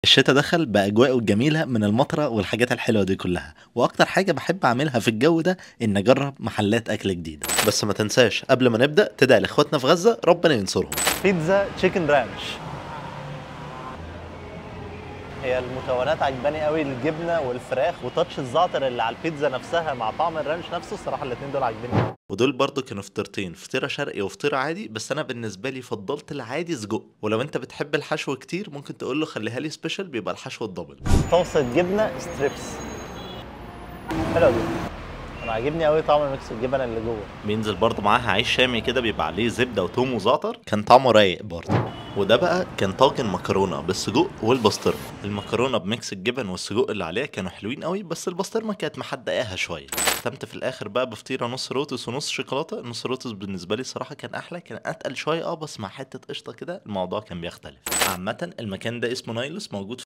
الشتا دخل بأجواءه الجميلة من المطرة والحاجات الحلوة دي كلها وأكتر حاجة بحب أعملها في الجو ده إن أجرب محلات أكل جديدة بس ما تنساش قبل ما نبدأ تدعي لإخواتنا في غزة ربنا ينصرهم بيتزا تشيكن رانش هي المكونات عجباني قوي الجبنه والفراخ وتاتش الزعتر اللي على البيتزا نفسها مع طعم الرانش نفسه الصراحه الاثنين دول عاجبيني ودول برضو كانوا فطيرتين فطيرة شرقي وفطيرة عادي بس أنا بالنسبة لي فضلت العادي سجق ولو أنت بتحب الحشو كتير ممكن تقول له خليها لي سبيشال بيبقى الحشو الدبل طاسه جبنه ستريبس حلوه دي انا عاجبني قوي طعم ميكس الجبن اللي جوه بينزل برضه معاها عيش شامي كده بيبقى عليه زبدة وتوم وزعتر كان طعمه رايق برضه وده بقى كان طاجن مكرونه بالسجق والبسطرمه المكرونه بميكس الجبن والسجق اللي عليها كانوا حلوين قوي بس البسطرمه كانت محدقاها شويه ختمت في الاخر بقى بفطيره نص روتس ونص شوكولاته نص روتس بالنسبه لي الصراحه كان احلى كان اتقل شويه اه بس مع حته قشطه كده الموضوع كان بيختلف عامه المكان ده اسمه نايلوس موجود